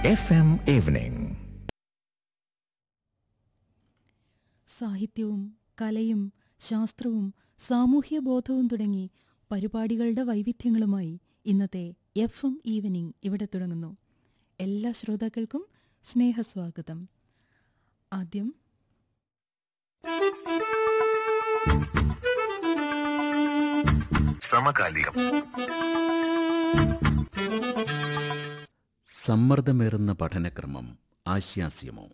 FM Evening. സാഹിത്യവും കലയും ശാസ്ത്രവും സാമൂഹ്യ ബോധവും തുടങ്ങി പരിപാടികളുടെ വൈവിധ്യങ്ങളുമായി ഇന്നത്തെ എഫ് എം ഈവനിംഗ് ഇവിടെ തുടങ്ങുന്നു എല്ലാ ശ്രോതാക്കൾക്കും സ്നേഹസ്വാഗതം ആദ്യം സമകാലികം സമ്മർദ്ദമേറുന്ന പഠനക്രമം ആശ്വാസ്യമോ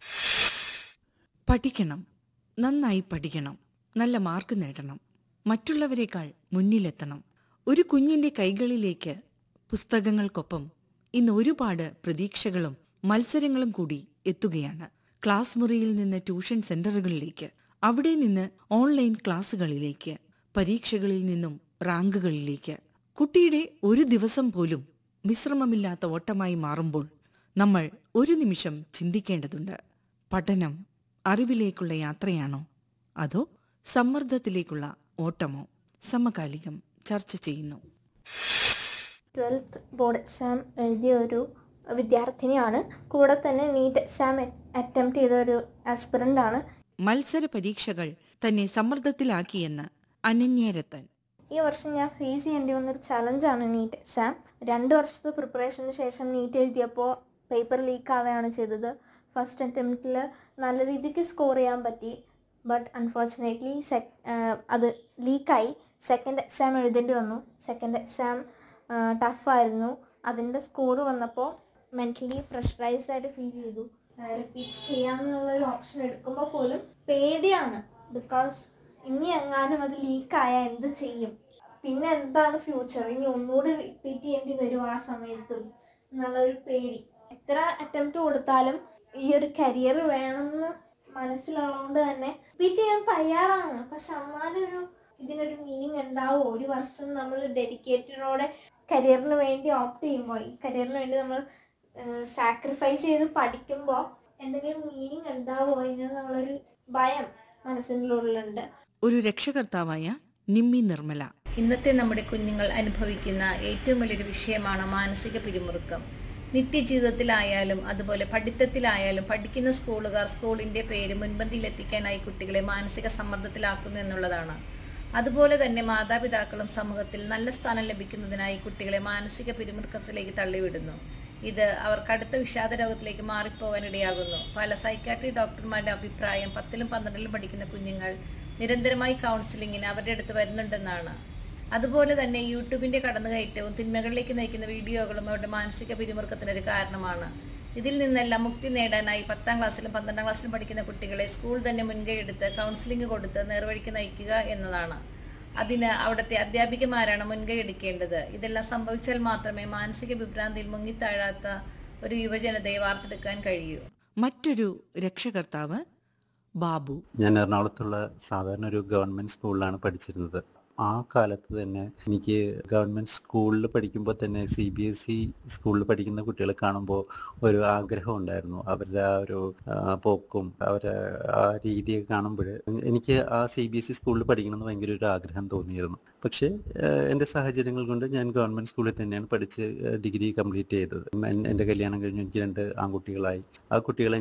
പഠിക്കണം നന്നായി പഠിക്കണം നല്ല മാർക്ക് നേടണം മറ്റുള്ളവരെക്കാൾ മുന്നിലെത്തണം ഒരു കുഞ്ഞിന്റെ കൈകളിലേക്ക് പുസ്തകങ്ങൾക്കൊപ്പം ഇന്ന് ഒരുപാട് പ്രതീക്ഷകളും മത്സരങ്ങളും കൂടി എത്തുകയാണ് ക്ലാസ് മുറിയിൽ നിന്ന് ട്യൂഷൻ സെന്ററുകളിലേക്ക് അവിടെ നിന്ന് ഓൺലൈൻ ക്ലാസുകളിലേക്ക് പരീക്ഷകളിൽ നിന്നും റാങ്കുകളിലേക്ക് കുട്ടിയുടെ ഒരു ദിവസം പോലും വിശ്രമമില്ലാത്ത ഓട്ടമായി മാറുമ്പോൾ നമ്മൾ ഒരു നിമിഷം ചിന്തിക്കേണ്ടതുണ്ട് പഠനം അറിവിലേക്കുള്ള യാത്രയാണോ അതോ സമ്മർദ്ദത്തിലേക്കുള്ള ഓട്ടമോ സമകാലികം ചർച്ച ചെയ്യുന്നു ട്വൽത്ത് ബോർഡ് എക്സാം എഴുതിയ ഒരു വിദ്യാർത്ഥിനിയാണ് കൂടെ തന്നെ നീറ്റ് എക്സാം അറ്റംപ്റ്റ് ചെയ്ത ഒരു ആസ്പിറൻ്റ് ആണ് മത്സര പരീക്ഷകൾ തന്നെ സമ്മർദ്ദത്തിലാക്കിയെന്ന് അനന്യരത്തൻ ഈ വർഷം ഞാൻ ഫേസ് ചെയ്യേണ്ടി വന്നൊരു ചലഞ്ചാണ് നീറ്റ് എക്സാം രണ്ട് വർഷത്തെ പ്രിപ്പറേഷന് ശേഷം നീറ്റ് എഴുതിയപ്പോൾ പേപ്പർ ലീക്ക് ആവുകയാണ് ചെയ്തത് ഫസ്റ്റ് അറ്റംപ്റ്റിൽ നല്ല രീതിക്ക് സ്കോർ ചെയ്യാൻ പറ്റി ബട്ട് അൺഫോർച്ചുനേറ്റ്ലി സെക് അത് ലീക്കായി സെക്കൻഡ് എക്സാം എഴുതേണ്ടി വന്നു സെക്കൻഡ് എക്സാം ടഫായിരുന്നു അതിൻ്റെ സ്കോർ വന്നപ്പോൾ മെൻ്റലി പ്രഷറൈസ്ഡ് ആയിട്ട് ഫീൽ ചെയ്തു റിപ്പീറ്റ് ചെയ്യാമെന്നുള്ള ഒരു ഓപ്ഷൻ എടുക്കുമ്പോൾ പോലും പേടിയാണ് ബിക്കോസ് ഇനി എങ്ങാനും അത് ലീക്കായാൽ എന്ത് ചെയ്യും പിന്നെ എന്താണ് ഫ്യൂച്ചർ ഇനി ഒന്നുകൂടി റിപ്പീറ്റ് ചെയ്യേണ്ടി വരും ആ സമയത്ത് എന്നുള്ളൊരു പേടി എത്ര അറ്റംപ്റ്റ് കൊടുത്താലും ഈ ഒരു കരിയർ വേണമെന്ന് മനസ്സിലുള്ളതുകൊണ്ട് തന്നെ റിപ്പീറ്റ് ചെയ്യാൻ തയ്യാറാണ് പക്ഷെ എന്നാലൊരു ഇതിനൊരു മീനിങ് ഉണ്ടാവും ഒരു വർഷം നമ്മൾ ഡെഡിക്കേറ്റഡോടെ കരിയറിന് വേണ്ടി ഓപ്റ്റ് ചെയ്യുമ്പോൾ ഈ കരിയറിന് വേണ്ടി നമ്മൾ സാക്രിഫൈസ് ചെയ്ത് പഠിക്കുമ്പോൾ എന്തെങ്കിലും മീനിങ് ഉണ്ടാവുമോ ഇതിനെന്നുള്ളൊരു ഭയം മനസ്സിൻ്റെ ഉള്ളിലുണ്ട് ഒരു രക്ഷകർത്താവായ നിമ്മി നിർമ്മല ഇന്നത്തെ നമ്മുടെ കുഞ്ഞുങ്ങൾ അനുഭവിക്കുന്ന ഏറ്റവും വലിയൊരു വിഷയമാണ് മാനസിക പിരിമുറുക്കം നിത്യജീവിതത്തിലായാലും അതുപോലെ പഠിത്തത്തിലായാലും പഠിക്കുന്ന സ്കൂളുകാർ സ്കൂളിൻ്റെ പേര് മുൻപന്തിയിലെത്തിക്കാനായി കുട്ടികളെ മാനസിക സമ്മർദ്ദത്തിലാക്കുന്നു എന്നുള്ളതാണ് അതുപോലെ തന്നെ മാതാപിതാക്കളും സമൂഹത്തിൽ നല്ല സ്ഥാനം ലഭിക്കുന്നതിനായി കുട്ടികളെ മാനസിക പിരിമുറുക്കത്തിലേക്ക് തള്ളിവിടുന്നു ഇത് അവർക്ക് അടുത്ത വിഷാദ രോഗത്തിലേക്ക് മാറിപ്പോകാൻ ഇടയാകുന്നു പല സൈക്കാട്രി ഡോക്ടർമാരുടെ അഭിപ്രായം പത്തിലും പന്ത്രണ്ടിലും പഠിക്കുന്ന കുഞ്ഞുങ്ങൾ നിരന്തരമായി കൗൺസിലിങ്ങിന് അവരുടെ അടുത്ത് വരുന്നുണ്ടെന്നാണ് അതുപോലെ തന്നെ യൂട്യൂബിന്റെ കടന്നുകയറ്റവും തിന്മകളിലേക്ക് നയിക്കുന്ന വീഡിയോകളും അവരുടെ മാനസിക പിരിമുറുക്കത്തിനൊരു കാരണമാണ് ഇതിൽ നിന്നെല്ലാം മുക്തി നേടാനായി പത്താം ക്ലാസ്സിലും പന്ത്രണ്ടാം ക്ലാസ്സിലും പഠിക്കുന്ന കുട്ടികളെ സ്കൂൾ തന്നെ മുൻകൈ എടുത്ത് കൗൺസിലിംഗ് കൊടുത്ത് നേർവഴിക്ക് നയിക്കുക എന്നതാണ് അതിന് അവിടുത്തെ അധ്യാപികമാരാണ് മുൻകൈ എടുക്കേണ്ടത് ഇതെല്ലാം സംഭവിച്ചാൽ മാത്രമേ മാനസിക വിഭ്രാന്തിയിൽ മുങ്ങിത്താഴാത്ത ഒരു യുവജനതയെ വാർത്തെടുക്കാൻ കഴിയൂ മറ്റൊരു രക്ഷകർത്താവ് ബാബു ഞാൻ എറണാകുളത്തുള്ള സാധാരണ ഒരു ഗവൺമെൻറ് സ്കൂളിലാണ് പഠിച്ചിരുന്നത് ആ കാലത്ത് തന്നെ എനിക്ക് ഗവൺമെൻറ് സ്കൂളിൽ പഠിക്കുമ്പോൾ തന്നെ സി ബി എസ് ഇ സ്കൂളിൽ പഠിക്കുന്ന കുട്ടികളെ കാണുമ്പോൾ ഒരു ആഗ്രഹം ഉണ്ടായിരുന്നു അവരുടെ ആ ഒരു ആ, പോക്കും അവരുടെ ആ രീതിയൊക്കെ കാണുമ്പോൾ എനിക്ക് ആ സി ബി എസ് ഇ സ്കൂളിൽ പഠിക്കണമെന്ന് ഭയങ്കര ഒരു ആഗ്രഹം തോന്നിയിരുന്നു പക്ഷേ ഏഹ്, എൻ്റെ സാഹചര്യങ്ങൾ കൊണ്ട് ഞാൻ ഗവൺമെൻറ് സ്കൂളിൽ തന്നെയാണ് പഠിച്ച് ഡിഗ്രി കംപ്ലീറ്റ് ചെയ്തത് എൻ- എൻ്റെ കല്യാണം കഴിഞ്ഞ് എനിക്ക് രണ്ട് ആൺകുട്ടികളായി ആ കുട്ടികളെ